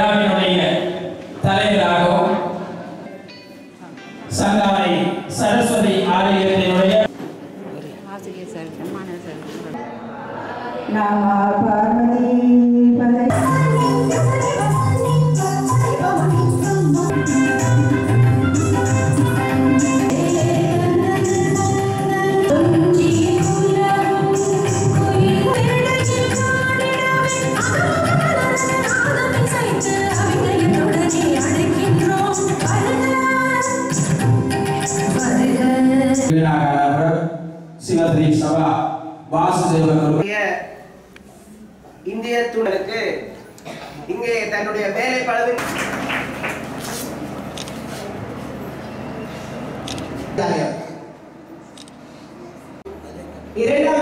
விழாவினுடைய தலைவராகவும் சங்கானை சரஸ்வதி ஆலயத்தினுடைய ஆசிரியர் சார் பிரம்மானந்த சார் நம பார்வதி பதை வீணாகாரர் சிவஸ்ரீ சபா வாசுதேவன் அவர்கள் இந்திய இந்திய தூணருக்கு இங்கே தன்னுடைய வேலை பளவின் இரண்டாவது